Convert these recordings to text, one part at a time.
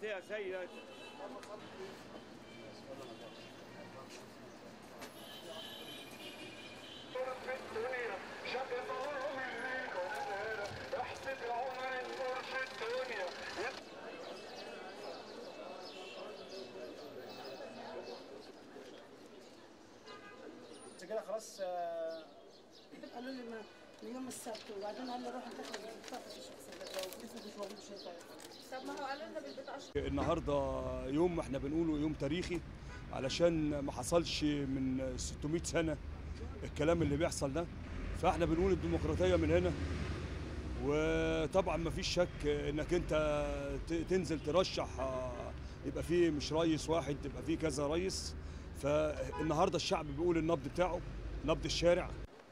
صليت يا سيد في الدنيا شباب عمري احسب عمر النور في الدنيا بس كده خلاص آه، قالوا لي ما من يوم السبت وبعدين قال لي روح انتخب بطاقة الشخصية اسمك مش موجود في الشرطه طب ما هو قالوا لنا بالبطاقه النهارده يوم احنا بنقوله يوم تاريخي علشان ما حصلش من 600 سنه الكلام اللي بيحصل ده فاحنا بنقول الديمقراطيه من هنا وطبعا ما فيش شك انك انت ت- تنزل ترشح آه، يبقى فيه مش رئيس واحد يبقى فيه كذا رئيس فالنهارده الشعب بيقول النبض بتاعه نبض الشارع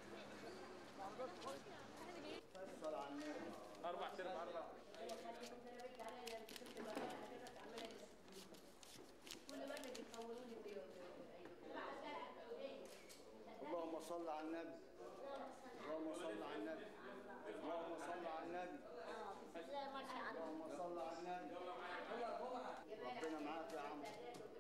اللهم صل على النبي اللهم صل على النبي اللهم صل على النبي اللهم صل على النبي ربنا معاك يا عم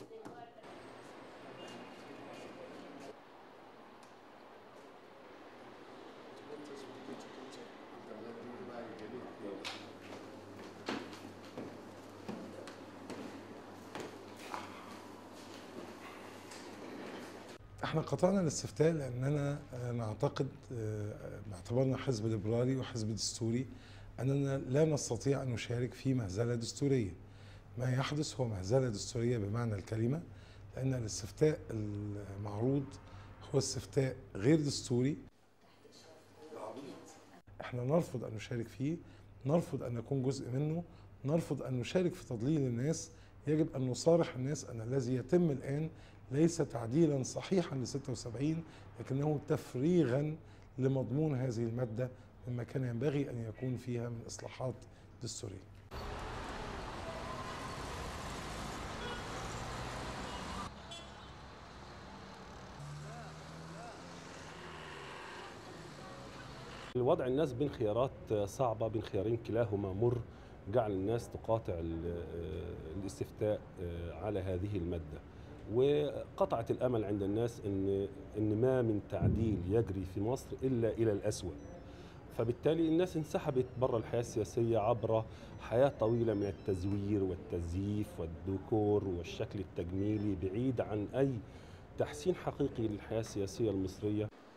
احنا قطعنا الاستفتاء لاننا آه، نعتقد آه، باعتبارنا حزب ليبرالي وحزب دستوري اننا لا نستطيع ان نشارك في مهزله دستوريه. ما يحدث هو مهزله دستوريه بمعنى الكلمه لان الاستفتاء المعروض هو استفتاء غير دستوري. احنا نرفض ان نشارك فيه، نرفض ان نكون جزء منه، نرفض ان نشارك في تضليل الناس، يجب ان نصارح الناس ان الذي يتم الان ليس تعديلا صحيحا ل 76 لكنه تفريغا لمضمون هذه الماده مما كان ينبغي ان يكون فيها من اصلاحات دستوريه. الوضع الناس بين خيارات صعبة بين خيارين كلاهما مر جعل الناس تقاطع ال- الاستفتاء على هذه المادة وقطعت الأمل عند الناس إن إن ما من تعديل يجري في مصر إلا إلى الأسوأ فبالتالي الناس انسحبت بره الحياة السياسية عبر حياة طويلة من التزوير والتزييف والديكور والشكل التجميلي بعيد عن أي تحسين حقيقي للحياة السياسية المصرية